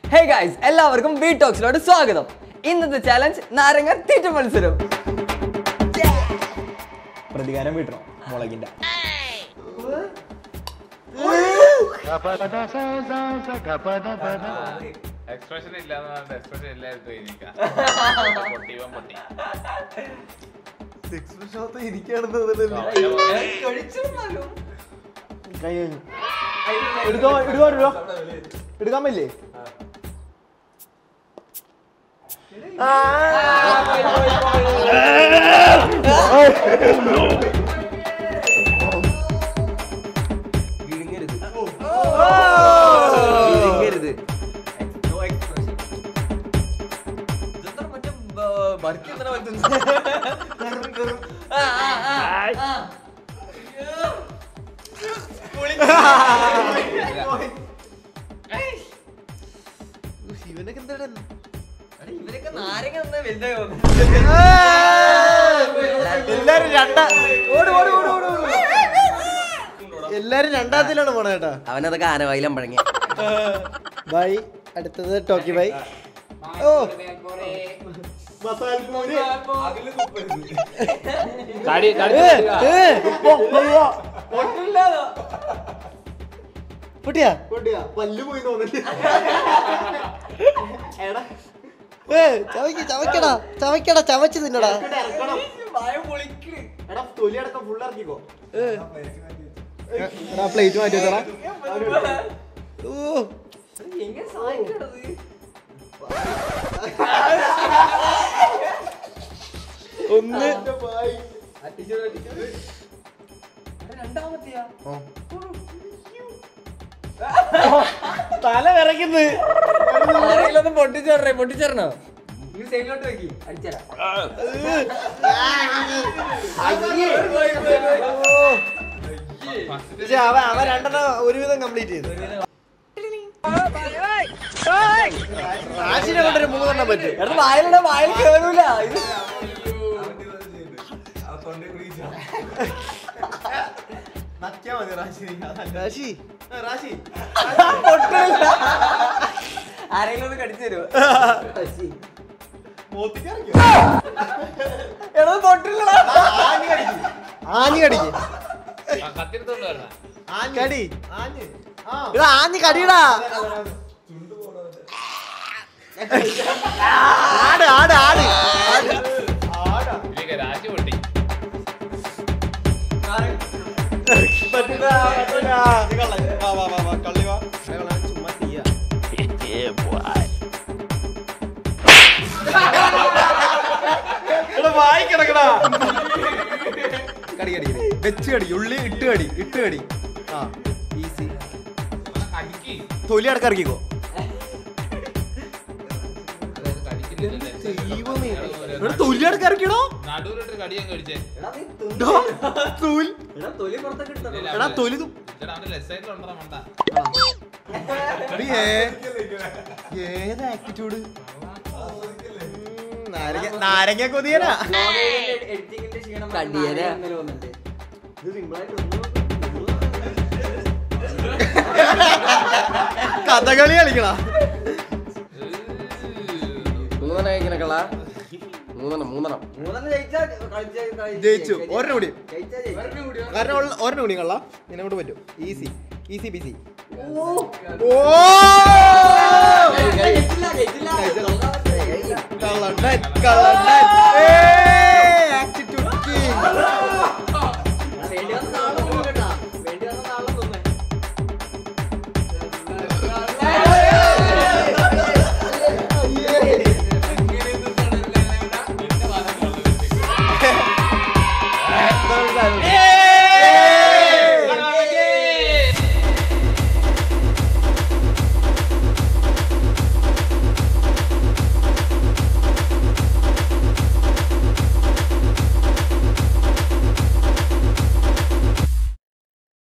Hey guys എല്ലാവർക്കും B ടോക്സിലോട്ട് സ്വാഗതം ഇന്നത്തെ ചാലഞ്ച് നാരങ്ങ തീറ്റ മത്സരം പ്രതികാരം വീട്ടണം മുളകിന്റെ എക്സ്പ്രഷൻ ഇല്ലാന്ന് പറഞ്ഞ എക്സ്പ്രഷൻ എല്ലാവർക്കും എനിക്കാ പൊട്ടി ഇവൻ പൊട്ടി കൈ കഴിഞ്ഞു എടുത്തോ എടുത്തോ എടുത്തോ എടുക്കാൻ പറ്റില്ലേ ഇവരൊക്കെ നാരങ്ങ തന്നാ വലുതായി വന്നു. എല്ലാരും രണ്ടാ ഓട് ഓട് ഓട് ഓട് ഓട്. എല്ലാരും രണ്ടാമത്തിലാണ് പോണേ കേട്ടാ അവനതൊക്കെ ആനവായിലും പഴങ്ങി ബൈ അടുത്തത് ടോക്കി ബൈ ഓ പൊട്ടിയാ പല്ല് പോയി ഏ ചവയ്ക്ക് ചവയ്ക്കടാ ചവയ്ക്കടാ ചവച്ച് തിന്നടാ പ്ലേറ്റ് മാറ്റി വെച്ചടാ ഓ ഒന്ന് തല വിറയ്ക്കുന്നത് ആരെങ്കിലും ഒന്ന് പൊട്ടിച്ചേരണേ പൊട്ടിച്ചേരണോ ഈ സൈഡിലോട്ട് വെക്കി അടിച്ചരാ പക്ഷെ അവ അവ രണ്ടെണ്ണം ഒരുവിധം കംപ്ലീറ്റ് ചെയ്തു റാഷിനെ കൊണ്ടൊരു മൂന്നെണ്ണം പറ്റും എടാ വായിലടാ വായിൽ കേറൂല ഇത് റാഷി ആരെങ്കിലും ഒന്ന് കടിച്ചു തരുമോ എടാ പൊട്ടില്ലടാ ആഞ്ഞ് കടിക്ക് കത്തിരുത്തോണ്ട് വരണ കടി എടാ ആഞ്ഞ് കടിയടാ ആട് ആട് ആട് ഇതിലേക്ക് രാജി പൊട്ടി കടി കടി കടി വെച്ച് കടി ഉള്ളി ഇട്ട് കടി ഇട്ട് കടി ആ ഈസി കടിക്ക് തൊലി അടക്കം ഇറക്കിക്കോ കടിക്കില്ല തൊലി അടക്കം ഇറക്കിടോ നടുവിലിട്ട് കടി അങ്ങ് കടിച്ചേ തൊലി തൊലി പുറത്തൊക്കെ ഇട്ടോ എടാ തൊലി തു- ചേട്ടാ അവന്റെ ലെഫ്റ്റ് സൈഡിലുണ്ടോ മണ്ട എടി, ഏ- ഏത് ആറ്റിറ്റ്യൂഡ് നാരങ്ങ നാരങ്ങ കൊതിയനാ കടിയനാ. കഥകളി കളിക്കണ മൂന്നെണ്ണം കഴിക്കണ കള മൂന്നെണ്ണം മൂന്നെണ്ണം ജയിച്ചു ഒരെണ്ണം കൂടി കാരണം ഉള്ള- ഒരെണ്ണം കൂടി കള്ള നിന്നെ കൊണ്ട് പറ്റും ഈസി ഈസി ബിസി ഓ